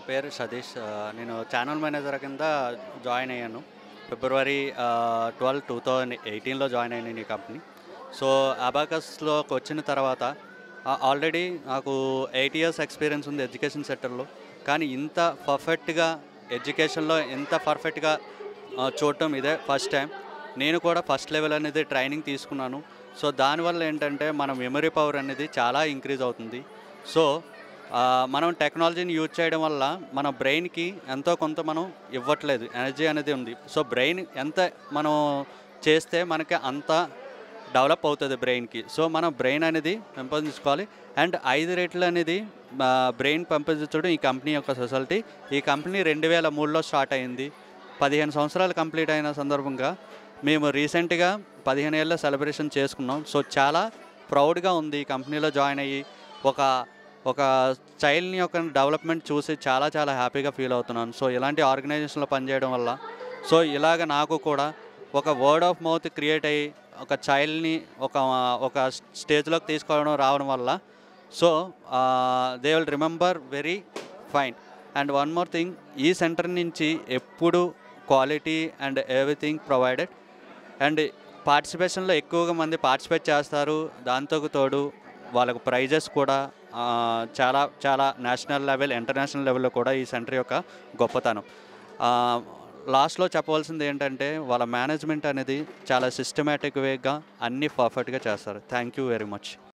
పేరు సతీష్ ఆ, నేను ఛానల్ మేనేజర్ కింద జాయిన్ అయ్యాను ఫిబ్రవరి ట్వెల్వ్ టూ థౌజండ్ ఎయిటీన్లో జాయిన్ అయ్యాను ఈ కంపెనీ సో అబాకస్లోకి వచ్చిన తర్వాత ఆల్రెడీ నాకు ఎయిట్ ఇయర్స్ ఎక్స్పీరియన్స్ ఉంది ఎడ్యుకేషన్ సెక్టర్లో కానీ ఇంత పర్ఫెక్ట్గా ఎడ్యుకేషన్లో ఇంత పర్ఫెక్ట్గా చూడటం ఇదే ఫస్ట్ టైం నేను కూడా ఫస్ట్ లెవెల్ అనేది ట్రైనింగ్ తీసుకున్నాను సో దానివల్ల ఏంటంటే మన మెమరీ పవర్ అనేది చాలా ఇంక్రీజ్ అవుతుంది సో ఆ, మనం టెక్నాలజీని యూజ్ చేయడం వల్ల మన బ్రెయిన్కి ఎంతో కొంత మనం ఇవ్వట్లేదు ఎనర్జీ అనేది ఉంది సో బ్రెయిన్ ఎంత మనం చేస్తే మనకి అంత డెవలప్ అవుతుంది బ్రెయిన్కి సో మనం బ్రెయిన్ అనేది పెంపొందించుకోవాలి అండ్ ఐదు రేట్లు అనేది బ్రెయిన్ పెంపొందించడం ఈ కంపెనీ యొక్క సొసైటీ ఈ కంపెనీ రెండు వేల మూడులో స్టార్ట్ అయింది పదిహేను సంవత్సరాలు కంప్లీట్ అయిన సందర్భంగా మేము రీసెంట్గా పదిహేను ఏళ్ళ సెలబ్రేషన్ చేసుకున్నాం సో చాలా ప్రౌడ్గా ఉంది ఈ కంపెనీలో జాయిన్ అయ్యి ఒక ఒక చైల్డ్ని యొక్క డెవలప్మెంట్ చూసి చాలా చాలా హ్యాపీగా ఫీల్ అవుతున్నాను సో ఇలాంటి ఆర్గనైజేషన్లో పనిచేయడం వల్ల సో ఇలాగ నాకు కూడా ఒక వర్డ్ ఆఫ్ మౌత్ క్రియేట్ అయ్యి ఒక చైల్డ్ని ఒక ఒక స్టేజ్లోకి తీసుకోవడం రావడం వల్ల so they will remember very fine and one more thing ఈ సెంటర్ నుంచి ఎప్పుడు quality and everything provided and పార్టిసిపేషన్లో ఎక్కువగా మంది పార్టిసిపేట్ చేస్తారు దాంతో తోడు వాళ్ళకు ప్రైజెస్ కూడా ఆ, చాలా చాలా నేషనల్ లెవెల్ ఇంటర్నేషనల్ లెవెల్లో కూడా ఈ సెంటర్ యొక్క గొప్పతనం ఆ, లాస్ట్లో చెప్పవలసింది ఏంటంటే వాళ్ళ మేనేజ్మెంట్ అనేది చాలా సిస్టమేటిక్ వేగా అన్నీ పర్ఫెక్ట్గా చేస్తారు థ్యాంక్ యూ వెరీ మచ్